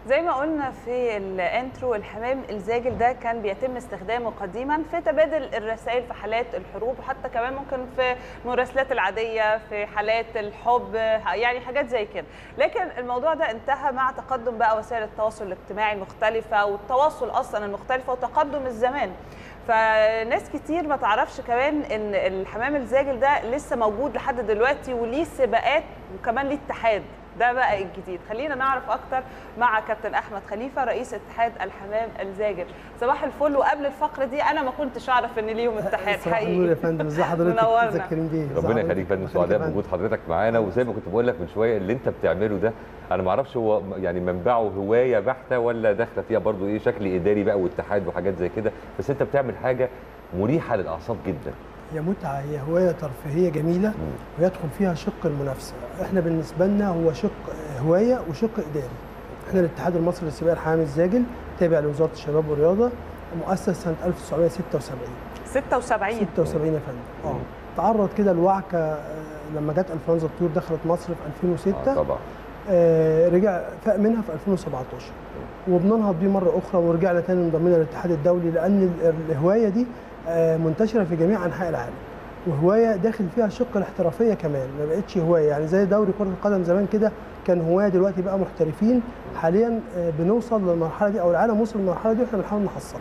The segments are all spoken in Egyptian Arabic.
زي ما قلنا في الانترو الحمام الزاجل ده كان بيتم استخدامه قديما في تبادل الرسائل في حالات الحروب وحتى كمان ممكن في المراسلات العاديه في حالات الحب يعني حاجات زي كده لكن الموضوع ده انتهى مع تقدم بقى وسائل التواصل الاجتماعي المختلفه والتواصل اصلا المختلفه وتقدم الزمان فناس كتير ما تعرفش كمان ان الحمام الزاجل ده لسه موجود لحد دلوقتي وليه سباقات وكمان ليه اتحاد ده بقى الجديد خلينا نعرف اكتر مع كابتن احمد خليفه رئيس اتحاد الحمام الزاجل صباح الفل وقبل الفقره دي انا ما كنتش اعرف ان ليهم اتحاد صباح حقيقي النور يا فندم ازي حضرتك منورنا. متذكرين بيه إزي ربنا حضرتك؟ يخليك فندم يخليك سعداء يا فندم. بوجود حضرتك معانا وزي ما كنت بقول لك من شويه اللي انت بتعمله ده انا ما اعرفش هو يعني منبعه هوايه بحته ولا داخله فيها برضو ايه شكل اداري بقى واتحاد وحاجات زي كده بس انت بتعمل حاجه مريحه للاعصاب جدا هي متعه هي هوايه ترفيهيه جميله ويدخل فيها شق المنافسه احنا بالنسبه لنا هو شق هوايه وشق اداري احنا الاتحاد المصري للسباق الحمام الزاجل تابع لوزاره الشباب والرياضه مؤسس سنه 1976 76 76 يا فندم اه تعرض كده لوعكه آه، لما جت انفلونزا الطيور دخلت مصر في 2006 آه طبعا آه، رجع فاق منها في 2017 وبننهض بيه مره اخرى ورجعنا تاني انضمينا للاتحاد الدولي لان ال- الهوايه دي آه، منتشره في جميع انحاء العالم وهوايه داخل فيها شق الاحترافيه كمان ما بقتش هوايه يعني زي دوري كره القدم زمان كده كان هوايه دلوقتي بقى محترفين حاليا آه، بنوصل للمرحله دي او العالم وصل للمرحله دي واحنا بنحاول نحصلها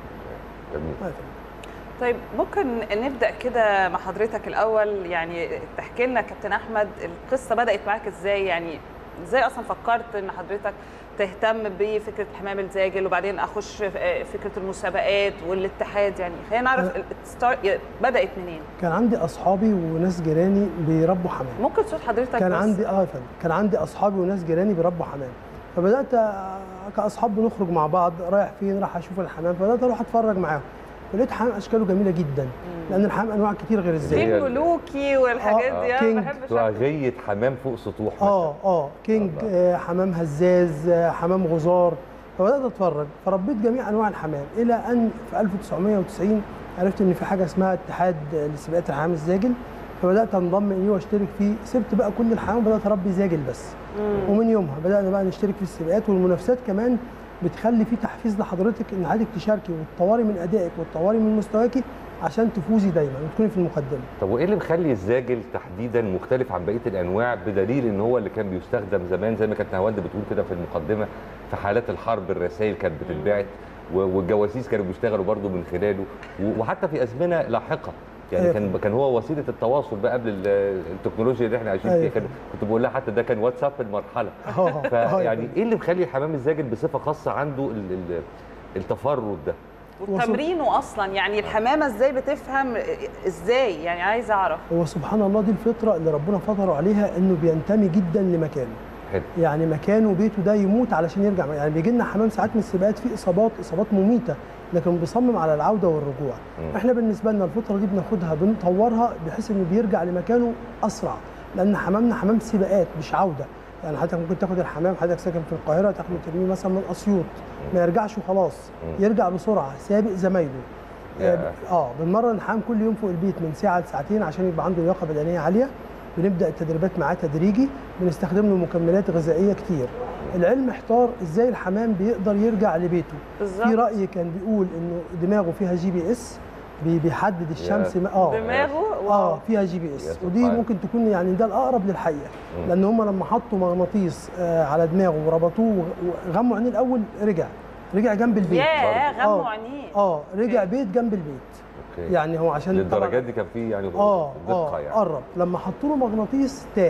جميل آه، طيب ممكن نبدا كده مع حضرتك الاول يعني تحكي لنا كابتن احمد القصه بدات معاك ازاي يعني ازاي اصلا فكرت ان حضرتك تهتم بفكره الحمام الزاجل وبعدين اخش في فكره المسابقات والاتحاد يعني خلينا نعرف أه. الستار- بدات منين كان عندي اصحابي وناس جيراني بيربوا حمام ممكن صوت حضرتك كان بس؟ عندي اه يا فندم كان عندي اصحابي وناس جيراني بيربوا حمام فبدات آه، كاصحاب بنخرج مع بعض رايح فين راح اشوف الحمام فبدات اروح اتفرج معاهم فلقيت حمام اشكاله جميله جدا لان الحمام انواع كتير غير في الزاجل هي- الملوكي والحاجات آه، دي انا كينج. بحب بتبقى شكله. غيه حمام فوق سطوح مثلا اه اه كينج الله. آه حمام هزاز آه حمام غزار فبدات اتفرج فربيت جميع انواع الحمام الى ان في 1990 عرفت ان في حاجه اسمها اتحاد آه، لسباقات الحمام الزاجل فبدات انضم اليه واشترك فيه سبت بقى كل الحمام وبدات اربي زاجل بس ومن يومها بدانا بقى نشترك في السباقات والمنافسات كمان بتخلي في تحفيز لحضرتك ان عادك تشاركي وتطوري من ادائك وتطوري من مستواكي عشان تفوزي دايما وتكوني في المقدمه طب وايه اللي مخلي الزاجل تحديدا مختلف عن بقيه الانواع بدليل ان هو اللي كان بيستخدم زمان زي ما كانت نهاوند بتقول كده في المقدمه في حالات الحرب الرسائل كانت بتتبعت و- والجواسيس كانوا بيشتغلوا برضه من خلاله و- وحتى في ازمنه لاحقه يعني أيوة. كان كان هو وسيله التواصل بقى قبل ال- التكنولوجيا اللي احنا عايشين أيوة. فيها كان كنت بقول لها حتى ده كان واتساب المرحله اه آه، فيعني ايه اللي مخلي الحمام الزاجل بصفه خاصه عنده ال- ال- التفرد ده وتمرينه اصلا يعني الحمامه ازاي بتفهم ازاي يعني عايزه اعرف هو سبحان الله دي الفطره اللي ربنا فطره عليها انه بينتمي جدا لمكانه حلو يعني مكانه بيته ده يموت علشان يرجع يعني بيجي لنا حمام ساعات من السباقات فيه اصابات اصابات مميته لكن بيصمم على العوده والرجوع مم. احنا بالنسبه لنا الفتره دي بناخدها بنطورها بحيث انه بيرجع لمكانه اسرع لان حمامنا حمام سباقات مش عوده يعني حضرتك ممكن تاخد الحمام حضرتك ساكن في القاهره تاخده ترميه مثلا من اسيوط ما يرجعش وخلاص مم. يرجع بسرعه سابق زمايله يا. اه بنمرن الحمام كل يوم فوق البيت من ساعه لساعتين عشان يبقى عنده لياقه بدنيه عاليه بنبدا التدريبات معاه تدريجي بنستخدم له مكملات غذائيه كتير العلم احتار ازاي الحمام بيقدر يرجع لبيته بالظبط في راي كان بيقول انه دماغه فيها جي بي اس بي- بيحدد الشمس ما- اه دماغه واو. اه فيها جي بي يا اس سبحان. ودي ممكن تكون يعني ده الاقرب للحقيقه مم. لان هم لما حطوا مغناطيس آه على دماغه وربطوه وغموا عينيه الاول رجع رجع جنب البيت ياه برضه. غموا آه. عينيه اه رجع أوكي. بيت جنب البيت اوكي يعني هو عشان طبعاً- للدرجات دي كان في يعني اه دقه اه يعني قرب لما حطوا له مغناطيس تاه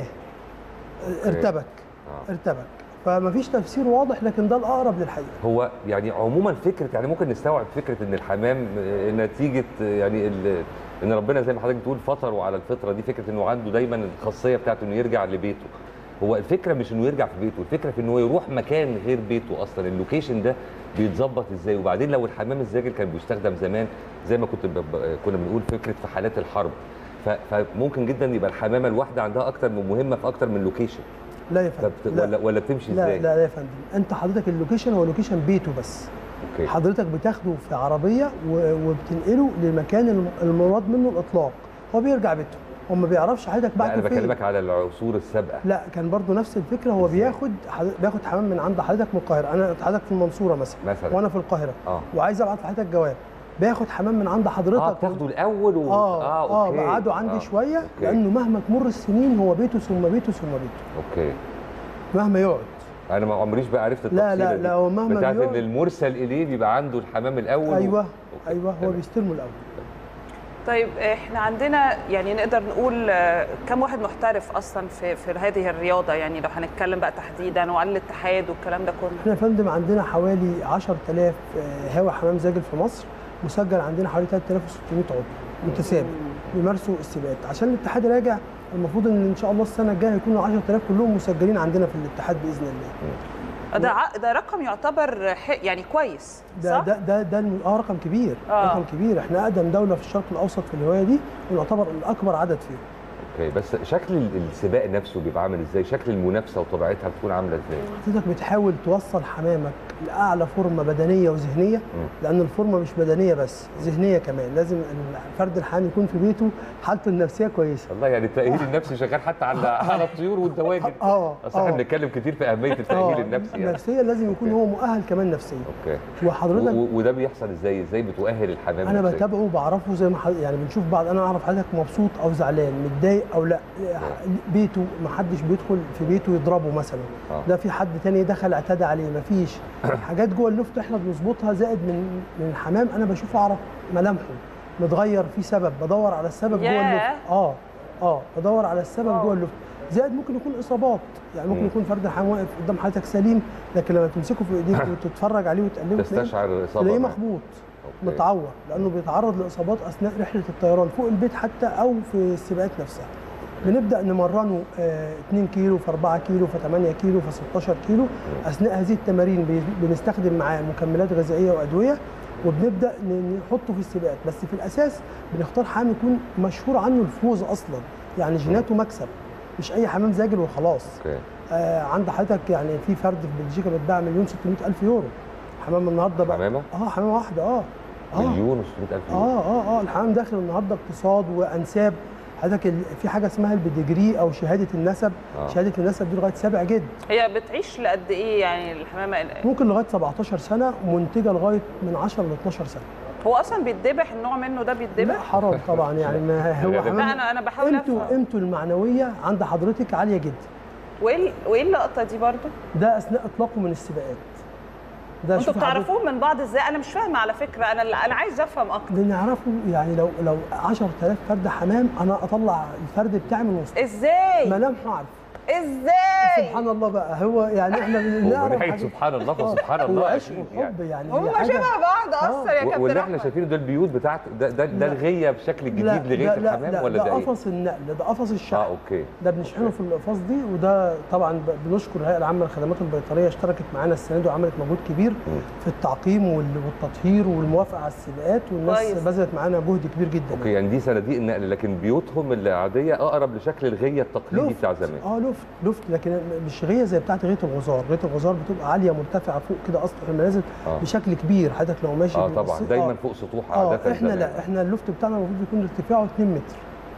ارتبك آه. ارتبك فمفيش تفسير واضح لكن ده الاقرب للحقيقه هو يعني عموما فكره يعني ممكن نستوعب فكره ان الحمام آه، نتيجه آه، يعني ال- ان ربنا زي ما حضرتك بتقول فطره على الفطره دي فكره انه عنده دايما الخاصيه بتاعته انه يرجع لبيته هو الفكره مش انه يرجع في بيته الفكره في انه يروح مكان غير بيته اصلا اللوكيشن ده بيتظبط ازاي وبعدين لو الحمام الزاجل كان بيستخدم زمان زي ما كنت ب... ب- كنا بنقول فكره في حالات الحرب ف... فممكن جدا يبقى الحمامه الواحده عندها اكتر من مهمه في اكتر من لوكيشن لا يا فبت... فندم ولا لا ولا بتمشي لا, ازاي لا لا يا فندم انت حضرتك اللوكيشن هو لوكيشن بيته بس اوكي حضرتك بتاخده في عربيه و- وبتنقله للمكان الم- المراد منه الاطلاق هو بيرجع بيته هو ما بيعرفش حضرتك لا انا بعته فين بكلمك على العصور السابقه لا كان برضو نفس الفكره هو إزاي؟ بياخد حض- بياخد حمام من عند حضرتك من القاهره انا حضرتك في المنصوره مثلا مثلا وانا في القاهره اه وعايز ابعت لحضرتك جواب باخد حمام من عند حضرتك اه بتاخده الاول و... اه اه أوكي. بقعده عندي آه. شويه أوكي. لانه مهما تمر السنين هو بيته ثم بيته ثم بيته اوكي مهما يقعد انا ما عمريش بقى عرفت لا التفصيله لا دي. لا هو مهما بتاعت ان بيقعد المرسل اليه بيبقى عنده الحمام الاول و... ايوه أوكي. ايوه هو تمام. بيستلمه الاول طيب احنا عندنا يعني نقدر نقول آه، كم واحد محترف اصلا في في هذه الرياضه يعني لو هنتكلم بقى تحديدا وعن الاتحاد والكلام ده كله احنا يا فندم عندنا حوالي 10000 هوا حمام زاجل في مصر مسجل عندنا حوالي 3600 عضو متسابق بيمارسوا السباقات عشان الاتحاد راجع المفروض ان ان شاء الله السنه الجايه يكونوا 10000 كلهم مسجلين عندنا في الاتحاد باذن الله ده ع- ده رقم يعتبر ح- يعني كويس ده صح؟ ده ده ده الم- اه رقم كبير آه. رقم كبير احنا اقدم دوله في الشرق الاوسط في الهوايه دي ونعتبر الاكبر عدد فيهم اوكي بس شكل ال- السباق نفسه بيبقى عامل ازاي شكل المنافسه وطبيعتها بتكون عامله ازاي حضرتك بتحاول توصل حمامك لاعلى فورمه بدنيه وذهنيه لان الفورمه مش بدنيه بس ذهنيه كمان لازم الفرد الحامي يكون في بيته حالته النفسيه كويسه والله يعني التاهيل النفسي شغال حتى على على الطيور والدواجن اه اصل احنا اه بنتكلم كتير في اهميه التاهيل النفسي يعني نفسيا لازم يكون أوكي. هو مؤهل كمان نفسيا اوكي وحضرتك و- و- وده بيحصل ازاي ازاي بتؤهل الحمام انا نفسياً؟ بتابعه وبعرفه زي ما حض- يعني بنشوف بعض انا اعرف حضرتك مبسوط او زعلان متضايق او لا بيته ما حدش بيدخل في بيته يضربه مثلا آه. ده في حد تاني دخل اعتدى عليه مفيش حاجات جوه اللفت احنا بنظبطها زائد من من الحمام انا بشوف اعرف ملامحه متغير في سبب بدور على السبب جوه ياه. اللفت اه اه بدور على السبب واو. جوه اللفت زائد ممكن يكون اصابات يعني ممكن مم. يكون فرد الحمام واقف قدام حضرتك سليم لكن لما تمسكه في ايديك وتتفرج عليه وتقلبه تلاقيه- تستشعر اصابه تلاقيه معاه. مخبوط أوكي. متعور لانه بيتعرض لاصابات اثناء رحله الطيران فوق البيت حتى او في السباقات نفسها بنبدا نمرنه آه، 2 كيلو في 4 كيلو في 8 كيلو في 16 كيلو اثناء هذه التمارين بي- بنستخدم معاه مكملات غذائيه وادويه وبنبدا ن- نحطه في السباقات بس في الاساس بنختار حمام يكون مشهور عنه الفوز اصلا يعني جيناته مكسب مش اي حمام زاجل وخلاص اوكي آه عند حضرتك يعني في فرد في بلجيكا بيتباع مليون 600 الف يورو حمام النهارده بقى حمامة؟ اه حمامه واحده اه اه مليون و600 الف يورو اه اه اه الحمام داخل النهارده اقتصاد وانساب حضرتك ال- في حاجه اسمها البيدجري او شهاده النسب آه. شهاده النسب دي لغايه سابع جد هي بتعيش لقد ايه يعني الحمامه ممكن لغايه 17 سنه منتجه لغايه من 10 ل 12 سنه هو اصلا بيتذبح النوع منه ده لا بيتذبح حرام طبعا يعني ما هو لا، حمام لا انا انا بحاول قيمته افهم قيمته المعنويه عند حضرتك عاليه جدا وايه ال- وايه اللقطه دي برضو ده اثناء اطلاقه من السباقات ده انتوا شوف حضرتك- بتعرفوه من بعض ازاي انا مش فاهمه على فكره انا انا عايز افهم اكتر بنعرفه يعني لو لو 10000 فرد حمام انا اطلع الفرد بتاعي من وسط ازاي ملامحه عارف ازاي سبحان الله بقى هو يعني احنا هو بنعرف من ناحيه حاجات- سبحان الله آه، فسبحان هو الله عشق أكيد وحب يعني هم هي حاجة- شبه بعض اصلا يا و- كابتن واللي احنا أحمد. شايفينه ده البيوت بتاعت ده ده, ده لا. الغيه بشكل جديد لا لغايه لا لا الحمام لا ولا ده ده ايه؟ قفص النقل ده قفص الشحن اه اوكي ده بنشحنه في القفص دي وده طبعا ب- بنشكر الهيئه العامه للخدمات البيطريه اشتركت معانا السنه دي وعملت مجهود كبير في التعقيم وال- والتطهير والموافقه على السباقات والناس كويس. بذلت معانا جهد كبير جدا اوكي يعني دي صناديق النقل لكن بيوتهم العاديه اقرب لشكل الغيه التقليدي لفت بتاع زمان اه لفت لفت لكن مش غيه زي بتاعت غيه الغزار غيه الغزار بتبقى عاليه مرتفعه فوق كده اسطح المنازل آه. بشكل كبير حضرتك لو ماشي اه في طبعا الص- دايما آه. فوق سطوح اه عاده احنا زمان. لا احنا اللفت بتاعنا المفروض يكون ارتفاعه 2 متر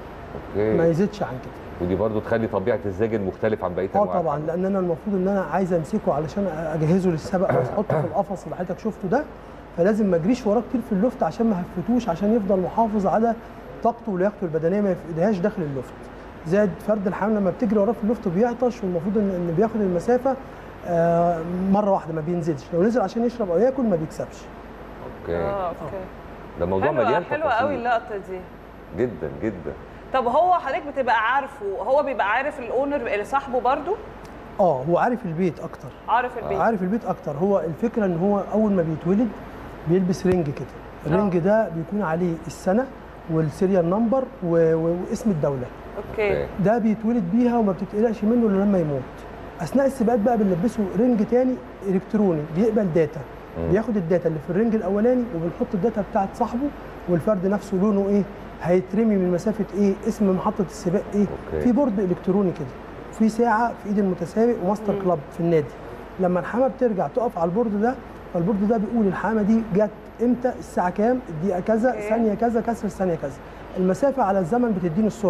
ما اوكي يزيدش عن كده ودي برضو تخلي طبيعه الزاجل مختلف عن بقيه اه أنواع طبعا الحمام. لان انا المفروض ان انا عايز امسكه علشان اجهزه للسبق او احطه في القفص اللي حضرتك شفته ده فلازم ما اجريش وراه كتير في اللفت عشان ما هفتوش عشان يفضل محافظ على طاقته ولياقته البدنيه ما يفقدهاش داخل اللفت زائد فرد الحمام لما بتجري وراه في اللفت بيعطش والمفروض ان ان بياخد المسافه آه، مره واحده ما بينزلش لو نزل عشان يشرب او ياكل ما بيكسبش اوكي اه اوكي ده موضوع حلوه مليان حلوه قوي تفاصيل اللقطه دي جدا جدا طب هو حضرتك بتبقى عارفه هو بيبقى عارف الاونر اللي صاحبه برضو اه هو عارف البيت اكتر عارف البيت عارف البيت اكتر هو الفكره ان هو اول ما بيتولد بيلبس رنج كده الرنج ده بيكون عليه السنه والسيريال نمبر و- و- واسم الدوله اوكي ده بيتولد بيها وما بتتقلقش منه الا لما يموت اثناء السباقات بقى بنلبسه رنج تاني الكتروني بيقبل داتا مم. بياخد الداتا اللي في الرنج الاولاني وبنحط الداتا بتاعت صاحبه والفرد نفسه لونه ايه هيترمي من مسافه ايه اسم محطه السباق ايه أوكي. في بورد الكتروني كده في ساعه في ايد المتسابق وماستر مم. كلاب في النادي لما الحامه بترجع تقف على البورد ده فالبورد ده بيقول الحامه دي جت امتى الساعه كام الدقيقه كذا أوكي. ثانيه كذا كسر الثانيه كذا المسافه على الزمن بتديني السرعه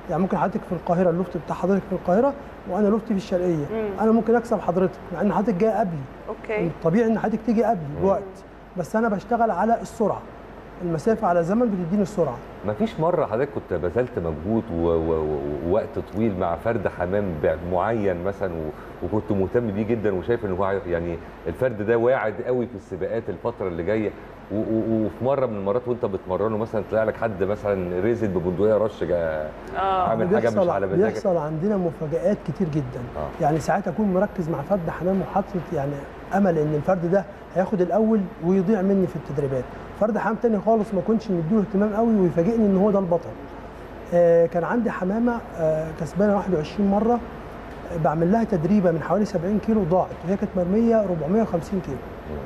يعني ممكن حضرتك في القاهره اللوفت بتاع حضرتك في القاهره وانا لوفتي في الشرقيه مم. انا ممكن اكسب حضرتك مع ان حضرتك جايه قبلي اوكي طبيعي ان حضرتك تيجي قبلي بوقت بس انا بشتغل على السرعه المسافه على زمن بتديني السرعه ما فيش مره حضرتك كنت بذلت مجهود و- و- و- ووقت طويل مع فرد حمام ب- معين مثلا و- وكنت مهتم بيه جدا وشايف ان هو يعني الفرد ده واعد قوي في السباقات الفتره اللي جايه و- و- وفي مره من المرات وانت بتمرنه مثلا طلع لك حد مثلا ريزل ببندقيه رش جا- اه عامل حاجه مش بيحصل- على مزاجك بيحصل عندنا مفاجآت كتير جدا آه. يعني ساعات اكون مركز مع فرد حمام وحاطط يعني امل ان الفرد ده هياخد الاول ويضيع مني في التدريبات فرد حمام تاني خالص ما كنتش مديله اهتمام قوي ويفاجئني ان هو ده البطل آه كان عندي حمامه آه كسبانه 21 مره آه، بعمل لها تدريبه من حوالي 70 كيلو ضاعت وهي كانت مرميه 450 كيلو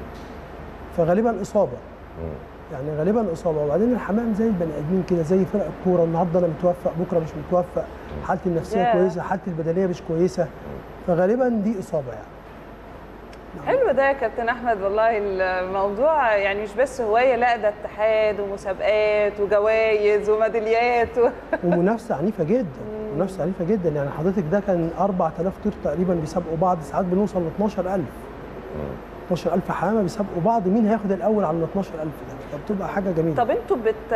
فغالبا اصابه مم. يعني غالبا اصابه وبعدين الحمام زي البني ادمين كده زي فرق الكوره النهارده انا متوفق بكره مش متوفق حالتي النفسيه ياه. كويسه حالتي البدنيه مش كويسه فغالبا دي اصابه يعني حلو ده يا كابتن احمد والله الموضوع يعني مش بس هوايه لا ده اتحاد ومسابقات وجوائز وميداليات و... ومنافسه عنيفه جدا منافسه عنيفه جدا يعني حضرتك ده كان 4000 طير تقريبا بيسابقوا بعض ساعات بنوصل ل 12000 12000 حمامه بيسابقوا بعض مين هياخد الاول على ال 12000 ده فبتبقى حاجه جميله طب انتوا بت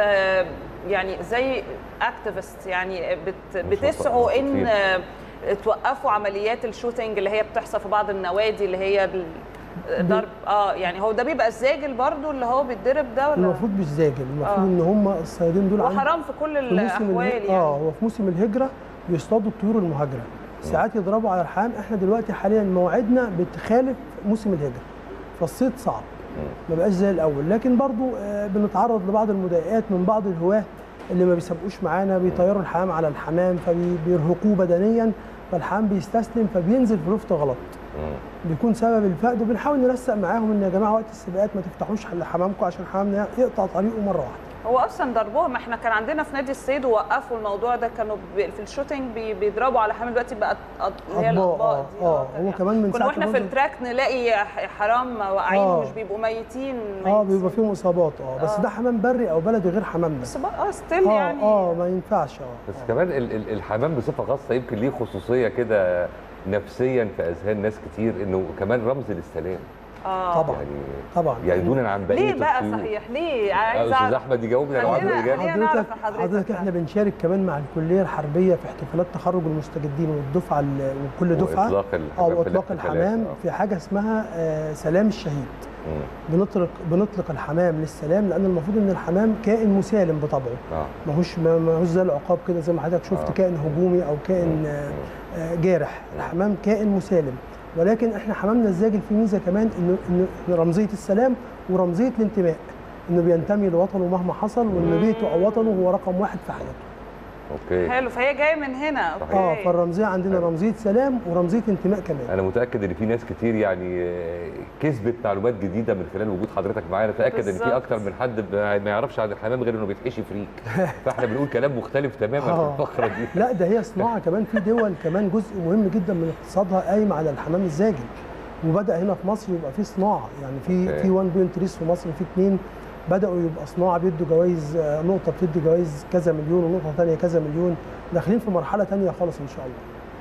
يعني زي اكتيفست يعني بت مش بتسعوا ان متفقين. توقفوا عمليات الشوتينج اللي هي بتحصل في بعض النوادي اللي هي ال- ضرب اه يعني هو ده بيبقى الزاجل برضو اللي هو بيتضرب ده ولا المفروض مش زاجل المفروض آه. ان هم الصيادين دول عندهم- وحرام في كل في موسم الاحوال اله- يعني اه هو في موسم الهجره بيصطادوا الطيور المهاجره ساعات يضربوا على الحمام احنا دلوقتي حاليا مواعيدنا بتخالف موسم الهجره فالصيد صعب ما بقاش زي الاول لكن برضو آه، بنتعرض لبعض المضايقات من بعض الهواه اللي ما بيسابقوش معانا بيطيروا الحمام على الحمام فبيرهقوه بدنيا فالحمام بيستسلم فبينزل في لفت غلط مم. بيكون سبب الفقد وبنحاول نرسق معاهم ان يا جماعه وقت السباقات ما تفتحوش حمامكم عشان حمامنا يقطع طريقه مره واحده هو اصلا ضربهم احنا كان عندنا في نادي الصيد ووقفوا الموضوع ده كانوا بي- في الشوتينج بي- بيضربوا على حامل دلوقتي بقت أط- اللي هي أطباق، الاطباق آه، دي آه، هو كمان من كنا ساعة واحنا في برضه- التراك نلاقي ح- حرام واقعين آه. ومش بيبقوا ميتين اه ميتين. بيبقى فيهم اصابات اه بس آه. ده حمام بري او بلدي غير حمامنا بس بقى اه ستيل اه يعني اه ما ينفعش اه بس آه. كمان ال- ال- الحمام بصفه خاصه يمكن ليه خصوصيه كده نفسيا في اذهان ناس كتير انه كمان رمز للسلام اه طبعا. يعني طبعا يعني دونا عن بقيه ليه بقى الطيور. صحيح ليه عايز استاذ اعرف احمد يجاوبنا لو عنده خلينا- اجابه خلينا نعرف حضرتك من حضرتك حضرتك احنا بنشارك كمان مع الكليه الحربيه في احتفالات تخرج المستجدين والدفعه ال- وكل دفعه واطلاق الحمام اه في واطلاق الاحتفالات. الحمام آه. في حاجه اسمها آه، سلام الشهيد مم. بنطلق بنطلق الحمام للسلام لان المفروض ان الحمام كائن مسالم بطبعه اه ماهوش ما- ماهوش زي العقاب كده زي ما حضرتك شفت آه. كائن هجومي او كائن آه، آه، جارح الحمام كائن مسالم ولكن احنا حمامنا الزاجل في ميزه كمان انه انه إنه رمزيه السلام ورمزيه الانتماء انه بينتمي لوطنه مهما حصل وان بيته او وطنه هو رقم واحد في حياته اوكي حلو فهي جايه من هنا اوكي اه فالرمزيه عندنا حلو. رمزيه سلام ورمزيه انتماء كمان انا متاكد ان في ناس كتير يعني آه، كسبت معلومات جديده من خلال وجود حضرتك معانا فاكد ان بالظبط. في اكتر من حد ما ما يعرفش عن الحمام غير انه بيتحشي فريك فاحنا بنقول كلام مختلف تماما آه. في الفقره دي لا ده هي صناعه كمان في دول كمان جزء مهم جدا من اقتصادها قايم على الحمام الزاجل وبدا هنا في مصر يبقى في صناعه يعني في أوكي. في 1 بوينت ريس في مصر في اثنين بداوا يبقى صناعه بيدوا جوائز آه، نقطه بتدي جوائز كذا مليون ونقطه ثانيه كذا مليون داخلين في مرحله ثانيه خالص ان شاء الله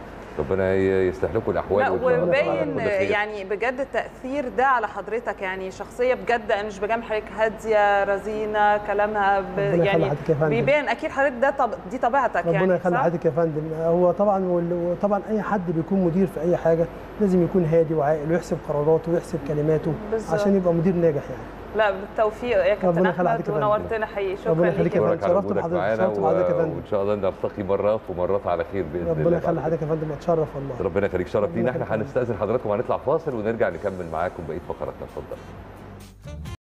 ربنا ي- يصلح لكم الاحوال لا وإن شاء الله وباين تعالى كل خير. يعني بجد التاثير ده على حضرتك يعني شخصيه بجد انا مش بجامل حضرتك هاديه رزينه كلامها ب... ربنا يخلي يعني حضرتك يا فندم. بيبان اكيد حضرتك ده طب... دي طبيعتك يعني ربنا يخلي صح؟ حضرتك يا فندم هو طبعا وال- وطبعا اي حد بيكون مدير في اي حاجه لازم يكون هادي وعاقل ويحسب قراراته ويحسب كلماته بالظبط. عشان يبقى مدير ناجح يعني لا بالتوفيق يا كابتن ربنا يخلي احمد حضرتك يا فندم. ونورتنا حقيقي شكرا ربنا ليك يخليك يا يا فندم. نشكرك على شرفت وجودك بحضرتك، معانا شرفت بحضرتك يا و- فندم. وان شاء الله نلتقي مرات ومرات على خير باذن الله ربنا يخلي بعد حضرتك يا فندم اتشرف والله ربنا يخليك شرف ربنا لينا احنا يخليك. هنستاذن حضراتكم وهنطلع فاصل ونرجع نكمل معاكم بقيه فقراتنا اتفضل